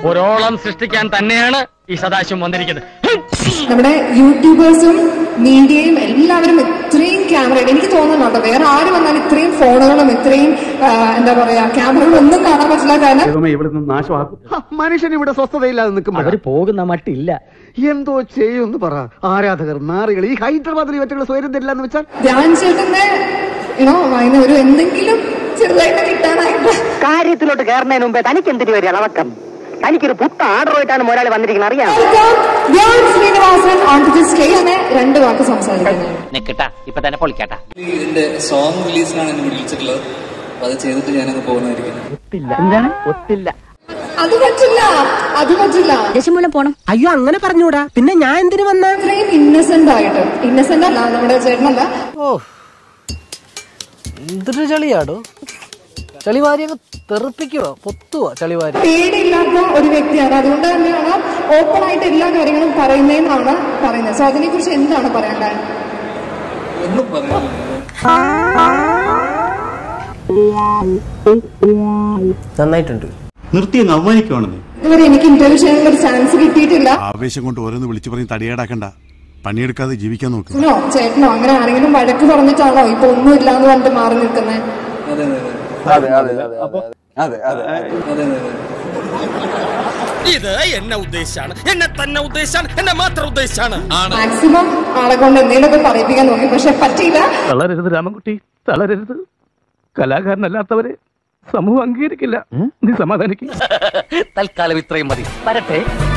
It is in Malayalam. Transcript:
ഒരോളം സൃഷ്ടിക്കാൻ തന്നെയാണ് ഈ സദാശിവം വന്നിരിക്കുന്നത് നമ്മുടെ യൂട്യൂബേഴ്സും മീഡിയയും എല്ലാവരും ഇത്രയും ക്യാമറ എനിക്ക് തോന്നുന്നു കേട്ടോ വേറെ ആര് വന്നാലും ഇത്രയും ഫോണുകളും ഇത്രയും ആ, എന്താ പറയാ ക്യാമറകളും ഒന്നും കാണാൻ പറ്റില്ല കാരണം ഇവിടെ നിന്ന് നാശമാക്കും മനുഷ്യൻ ഇവിടെ സ്വസ്ഥതയില്ലാതെ നിൽക്കുമ്പോൾ അവര് പോകുന്ന മട്ടില്ല എന്തോ ചെയ്യുമെന്ന് പറ ആരാധകർ നാറികൾ ഈ ഹൈദരാബാദിൽ ഇവറ്റുള്ള സ്വയം തരില്ല എന്ന് വെച്ചാൽ ധ്യാൻ ചേട്ടന്റെ യുനോ അതിന് ഒരു എന്തെങ്കിലും ചെറുതായിട്ട് കിട്ടാനായിട്ട് കാര്യത്തിലോട്ട് കയറുന്നതിന് മുമ്പേ തനിക്ക് എന്തിനു വരിക അളവക്കം തനിക്കൊരു പുത്ത ആർഡറുമായിട്ടാണ് മുതലാളി വന്നിരിക്കുന്നത് അറിയാം ധ്യാൻ ശ്രീനിവാസൻ ഓൺ ടു സ്റ്റേജിനെ രണ്ട് വാക്ക് സംസാരിക്കുന്നത് നിക്കട്ടാ ഇപ്പൊ തന്നെ പൊളിക്കട്ടാ ഇതിന്റെ സോങ് റിലീസിനാണ് എന്നെ വിളിച്ചിട്ടുള്ളത് അപ്പൊ അത് ചെയ്തിട്ട് ഞാനങ്ങ് പോകുന്നതായിരിക്കും എന്താണ് ഒത്തില്ല അത് പറ്റില്ല അത് പറ്റില്ല ദശമൂലം പോണം അയ്യോ അങ്ങനെ പറഞ്ഞൂടാ പിന്നെ ഞാൻ എന്തിനു വന്ന ഇത്രയും ഇന്നസെന്റ് ആയിട്ട് ഇന്നസെന്റ് അല്ല നമ്മുടെ ചേട്ടനല്ല എന്തൊരു ചളിയാടോ ചളിവാരി അങ്ങ് തെറിപ്പിക്കുവോ പൊത്തുവോ ചളിവാരി പേടിയില്ലാത്ത ഒരു വ്യക്തിയാണ് അതുകൊണ്ട് തന്നെയാണ് ഓപ്പൺ ആയിട്ട് എല്ലാ കാര്യങ്ങളും പറയുന്നതെന്നാണ് പറയുന്നത് സോ അതിനെ കുറിച്ച് എന്താണ് പറയേണ്ടത് ഒന്നും പറയാനില്ല നന്നായിട്ടുണ്ട് നിർത്തി അങ്ങ് അവമാനിക്കുവാണെന്ന് ഇതുവരെ എനിക്ക് ഇന്റർവ്യൂ ചെയ്യാനുള്ള ഒരു ചാൻസ് കിട്ടിയിട്ടില്ല ആവേശം കൊണ്ട് ഓരോന്ന് വിളിച്ചു പറഞ്ഞ് തടിയേടാക്കണ്ട പണിയെടുക്കാതെ ജീവിക്കാൻ നോക്ക് ചേട്ടനോ ചേട്ടനോ അങ്ങനെ ആരെങ്കിലും വഴക്ക് പറഞ്ഞിട്ടാണോ ഇപ്പൊ ഒന്നുമില്ല എന്ന് പറഞ്ഞിട്ട് മാറി നിൽക്കുന്നത് അതെ അതെ അതെ അതെ അതെ ഇത് എന്നെ ഉദ്ദേശാണ് എന്നെ തന്നെ ഉദ്ദേശാണ് എന്നെ മാത്രം ഉദ്ദേശാണ് മാക്സിമം ആളെ കൊണ്ട് എന്തെങ്കിലുമൊക്കെ പറയിപ്പിക്കാൻ നോക്കി പക്ഷെ പറ്റിയില്ല തളരരുത് രാമൻകുട്ടി തളരരുത് കലാകാരനല്ലാത്തവരെ സമൂഹം അംഗീകരിക്കില്ല നീ സമാധാനിക്കും തൽക്കാലം ഇത്രയും മതി വരട്ടെ